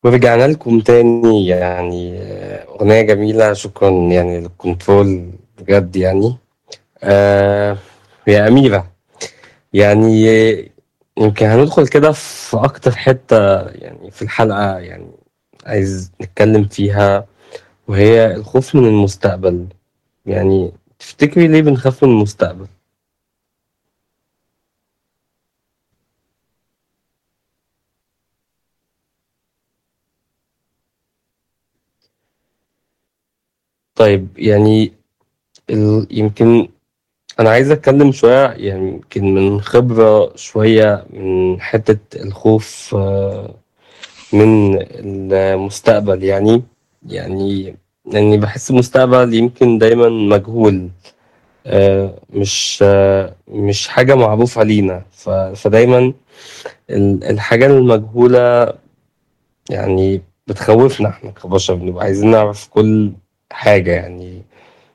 ورجعنا لكم تاني يعني آه، أغنية جميلة شكرا يعني للكنترول بجد يعني آه يا أميرة يعني يمكن هندخل كده في أكتر حتة يعني في الحلقة يعني عايز نتكلم فيها وهي الخوف من المستقبل يعني تفتكري ليه بنخاف من المستقبل؟ طيب يعني ال... يمكن أنا عايز أتكلم شوية يعني يمكن من خبرة شوية من حتة الخوف آه، من المستقبل يعني يعني يعني بحس المستقبل يمكن دايما مجهول آه، مش آه، مش حاجة معروف علينا ف- فدايما ال- الحاجة المجهولة يعني بتخوفنا احنا كبشر بنبقى عايزين نعرف كل حاجة يعني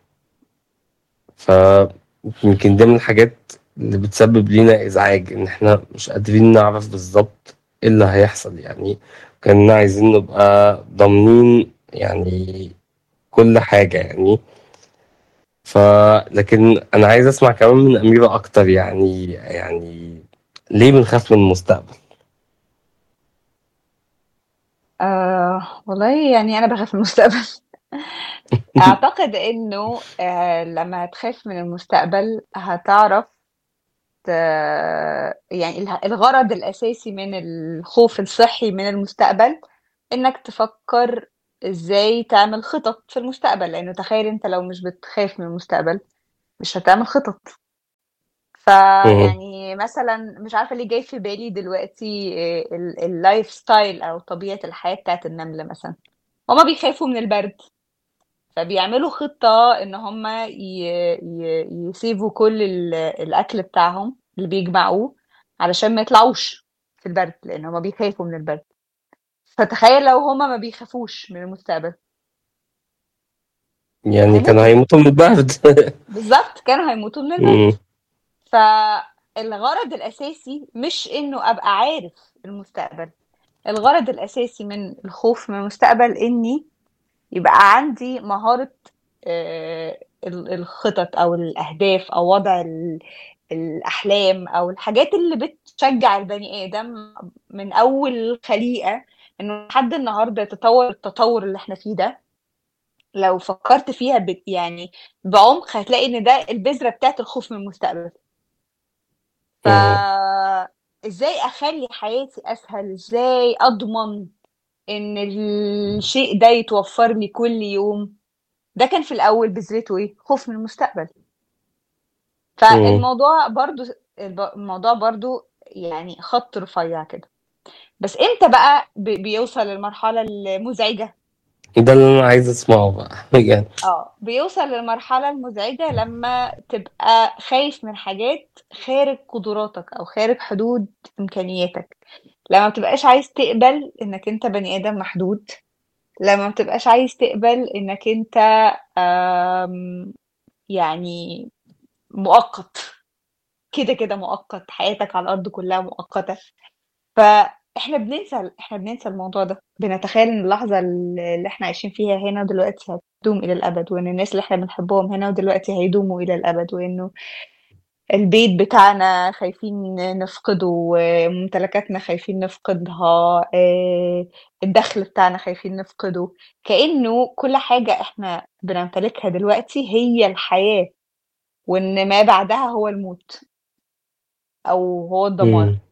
فيمكن ده من الحاجات اللي بتسبب لينا إزعاج إن إحنا مش قادرين نعرف بالظبط إيه اللي هيحصل يعني كنا عايزين نبقى ضامنين يعني كل حاجة يعني ف لكن أنا عايز أسمع كمان من أميرة أكتر يعني يعني ليه بنخاف من المستقبل؟ آه والله يعني أنا باخاف من المستقبل أعتقد إنه آه لما هتخاف من المستقبل هتعرف ت... يعني اله- الغرض الأساسي من الخوف الصحي من المستقبل إنك تفكر إزاي تعمل خطط في المستقبل لأنه تخيل أنت لو مش بتخاف من المستقبل مش هتعمل خطط مم. فيعني مثلا مش عارفة ليه جاي في بالي دلوقتي آه، ال- اللايف ستايل أو طبيعة الحياة بتاعت النملة مثلا هما بيخافوا من البرد فبيعملوا خطة إن هما ي... ي... يسيبوا كل ال... الأكل بتاعهم اللي بيجمعوه علشان ما يطلعوش في البرد لأن هما بيخافوا من البرد فتخيل لو هما ما بيخافوش من المستقبل يعني كانوا هيموتوا هيموتوا من البرد بالظبط كانوا هيموتوا من البرد مم. فالغرض الأساسي مش إنه أبقى عارف المستقبل الغرض الأساسي من الخوف من المستقبل إني يبقى عندي مهارة آه، ال- الخطط أو الأهداف أو وضع ال- الأحلام أو الحاجات اللي بتشجع البني آدم من أول الخليقة إنه لحد النهاردة يتطور التطور اللي إحنا فيه ده لو فكرت فيها ب... يعني بعمق هتلاقي إن ده البذرة بتاعت الخوف من المستقبل مم. فإزاي أخلي حياتي أسهل إزاي أضمن إن الشيء ده يتوفر لي كل يوم ده كان في الأول بذرته إيه خوف من المستقبل مم. فالموضوع برضو الب- الموضوع برضو يعني خط رفيع كده بس امتى بقى بي- بيوصل للمرحلة المزعجة ده اللي أنا عايز أسمعه بقى بجد اه بيوصل للمرحلة المزعجة لما تبقى خايف من حاجات خارج قدراتك او خارج حدود امكانياتك لما ما بتبقاش عايز تقبل انك انت بني ادم محدود لما ما بتبقاش عايز تقبل انك انت آم، يعني مؤقت كده كده مؤقت حياتك على الارض كلها مؤقتة فاحنا بننسى احنا بننسى الموضوع ده بنتخيل ان اللحظة اللي احنا عايشين فيها هنا دلوقتي هتدوم الى الابد وان الناس اللي احنا بنحبهم هنا ودلوقتي هيدوموا الى الابد وانه البيت بتاعنا خايفين نفقده وممتلكاتنا خايفين نفقدها آه، الدخل بتاعنا خايفين نفقده كأنه كل حاجة احنا بنمتلكها دلوقتي هي الحياة وان ما بعدها هو الموت او هو الدمار مم.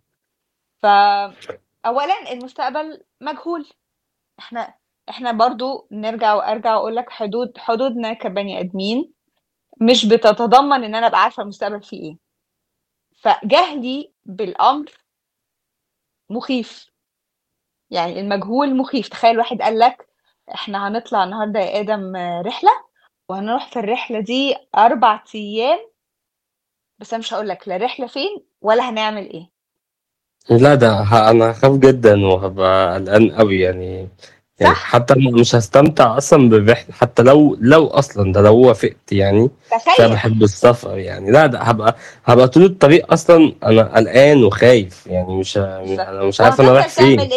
فأولا المستقبل مجهول احنا احنا برضو نرجع وارجع واقول لك حدود حدودنا كبني ادمين مش بتتضمن ان انا ابقى عارفه المستقبل فيه ايه فجهلي بالامر مخيف يعني المجهول مخيف تخيل واحد قال لك احنا هنطلع النهارده يا ادم آه، رحله وهنروح في الرحله دي اربع ايام بس انا مش هقول لك لا رحله فين ولا هنعمل ايه لا ده ه- انا هخاف جدا وهبقى قلقان قوي يعني يعني صح حتى م- مش هستمتع اصلا بالرحله حتى لو لو اصلا ده لو وافقت يعني عشان تخيل بحب السفر يعني لا ده هبقى هبقى طول الطريق اصلا انا قلقان وخايف يعني مش ه- بالظبط انا مش عارف انا رايح وهتفضل فين تعمل ايه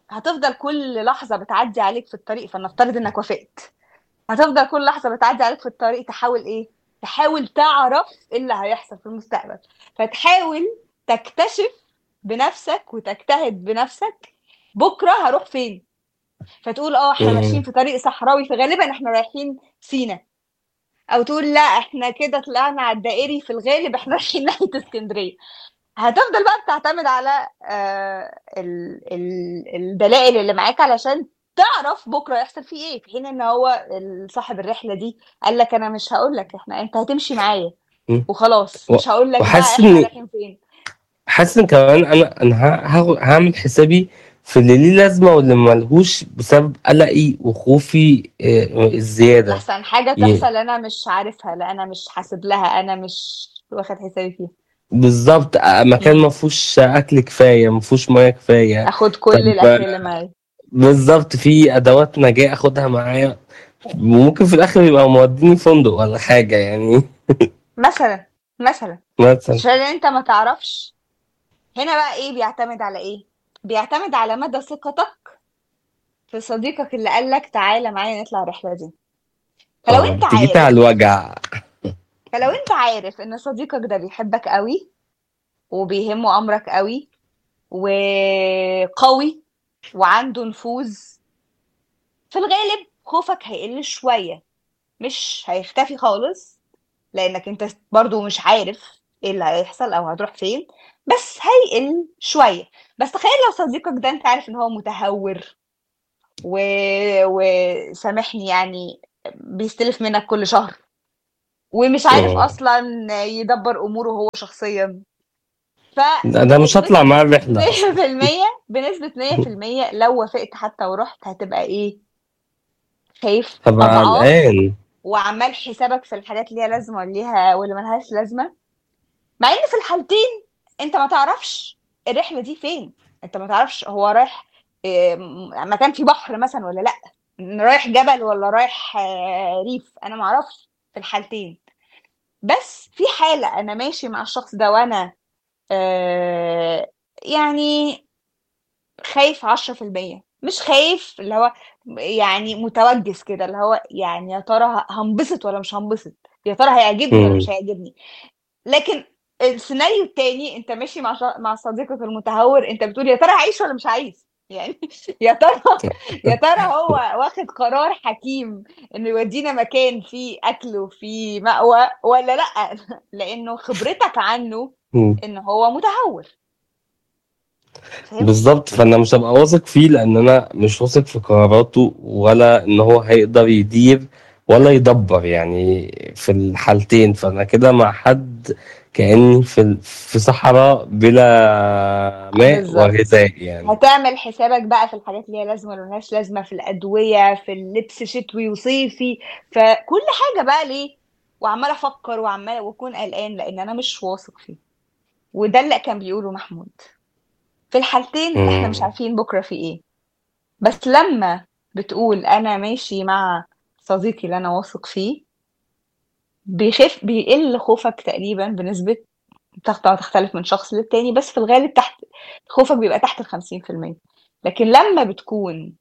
هتفضل كل لحظة بتعدي عليك في الطريق فلنفترض إنك وافقت هتفضل كل لحظة بتعدي عليك في الطريق تحاول إيه؟ تحاول تعرف إيه اللي هيحصل في المستقبل فتحاول تكتشف بنفسك وتجتهد بنفسك بكرة هروح فين فتقول اه احنا مم. ماشيين في طريق صحراوي فغالبا احنا رايحين سينا او تقول لا احنا كده طلعنا على الدائري في الغالب احنا رايحين ناحيه اسكندريه هتفضل بقى بتعتمد على آه ال ال الدلائل اللي معاك علشان تعرف بكره يحصل فيه ايه في حين ان هو صاحب الرحله دي قال لك انا مش هقول لك احنا انت هتمشي معايا مم. وخلاص و- مش هقول لك بقى وحاسس احنا إن رايحين فين حاسس ان كمان انا انا ه- هاخد- هعمل حسابي في اللي ليه لازمه واللي ملهوش بسبب قلقي وخوفي آه، الزياده لحسن حاجه ي- تحصل انا مش عارفها لا انا مش حاسب لها انا مش واخد حسابي فيها بالظبط آه، مكان مم. ما فيهوش اكل كفايه ما فيهوش ميه كفايه اخد كل طب الاكل اللي معايا بالظبط في ادوات نجاه اخدها معايا ممكن في الاخر يبقى موديني فندق ولا حاجه يعني مثلا مثلا مثلا عشان انت ما تعرفش هنا بقى ايه بيعتمد على ايه بيعتمد على مدى ثقتك في صديقك اللي قالك تعالى معايا نطلع الرحلة دي فلو اه انت بتجيب على عارف الوجع فلو انت عارف ان صديقك ده بيحبك قوي وبيهمه امرك قوي وقوي وعنده نفوذ في الغالب خوفك هيقل شوية مش هيختفي خالص لانك انت برضو مش عارف ايه اللي هيحصل او هتروح فين بس هيقل شوية بس تخيل لو صديقك ده انت عارف ان هو متهور و... وسامحني يعني بيستلف منك كل شهر ومش عارف اه اصلا يدبر اموره هو شخصيا ده ده مش فبنسبة هطلع معاه الرحله 100% اصلا بنسبة 100% لو وافقت حتى ورحت هتبقى ايه خايف هبقى اضعاف قلقان وعمال حسابك في الحاجات اللي ليها لازمة واللي ليها واللي ملهاش لازمة مع ان في الحالتين انت ما تعرفش الرحلة دي فين انت ما تعرفش هو رايح إيه، م- مكان فيه بحر مثلا ولا لا رايح جبل ولا رايح آه، ريف انا ما اعرفش في الحالتين بس في حالة انا ماشي مع الشخص ده وانا آه، يعني خايف 10% مش خايف اللي هو يعني متوجس كده اللي هو يعني يا ترى ه- هنبسط ولا مش هنبسط يا ترى هيعجبني ولا مش مم. هيعجبني لكن السيناريو التاني انت ماشي مع ش- مع صديقك المتهور انت بتقول يا ترى هعيش ولا مش هعيش يعني يا ترى يا ترى هو واخد قرار حكيم انه يودينا مكان فيه اكل وفيه مأوى ولا لا لانه خبرتك عنه مم. ان هو متهور فهمت بالظبط فانا مش هبقى واثق فيه لان انا مش واثق في قراراته ولا ان هو هيقدر يدير ولا يدبر يعني في الحالتين فانا كده مع حد كأني في ال- في صحراء بلا ماء بالظبط وغذاء يعني هتعمل حسابك بقى في الحاجات اللي هي لازمه ولا ملهاش لازمه في الادويه في اللبس شتوي وصيفي فكل حاجه بقى ليه وعمال افكر وعمال واكون قلقان لان انا مش واثق فيه وده اللي كان بيقوله محمود في الحالتين احنا مش مم. عارفين بكره في ايه بس لما بتقول انا ماشي مع صديقي اللي انا واثق فيه بيخف بيقل خوفك تقريبا بنسبة تخت- تختلف من شخص للتاني بس في الغالب تحت خوفك بيبقى تحت الخمسين في المية لكن لما بتكون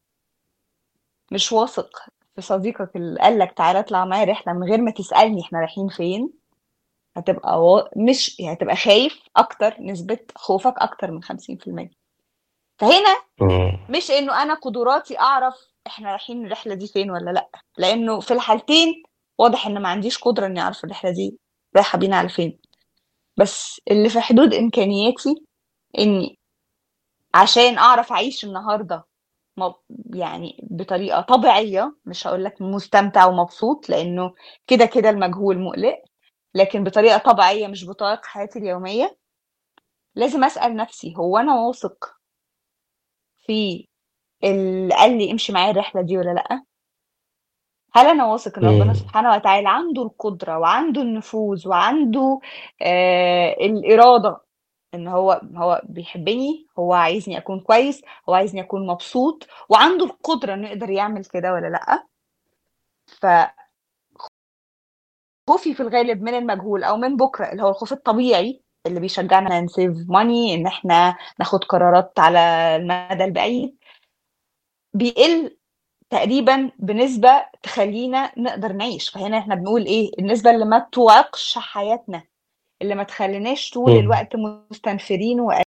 مش واثق في صديقك اللي قالك تعالى اطلع معايا رحلة من غير ما تسألني احنا رايحين فين هتبقى و... مش يعني هتبقى خايف اكتر نسبة خوفك اكتر من خمسين في المية فهنا مم. مش انه انا قدراتي اعرف احنا رايحين الرحله دي فين ولا لا لانه في الحالتين واضح ان ما عنديش قدره اني اعرف الرحله دي رايحه بينا على فين بس اللي في حدود امكانياتي اني عشان اعرف اعيش النهارده م- يعني بطريقه طبيعيه مش هقول لك مستمتع ومبسوط لانه كده كده المجهول مقلق لكن بطريقه طبيعيه مش بطريقه حياتي اليوميه لازم اسال نفسي هو انا واثق في اللي قال لي امشي معايا الرحله دي ولا لا هل انا واثق ان ربنا مم. سبحانه وتعالى عنده القدره وعنده النفوذ وعنده آه الاراده ان هو هو بيحبني هو عايزني اكون كويس هو عايزني اكون مبسوط وعنده القدره انه يقدر يعمل كده ولا لا فخوفي في الغالب من المجهول او من بكره اللي هو الخوف الطبيعي اللي بيشجعنا نسيف ماني ان احنا ناخد قرارات على المدى البعيد بيقل تقريبًا بنسبة تخلّينا نقدر نعيش، فهنا إحنا بنقول إيه، النسبة اللي ما توعِقش حياتنا، اللي ما تخلّيناش طول إمم. الوقت مستنفرين و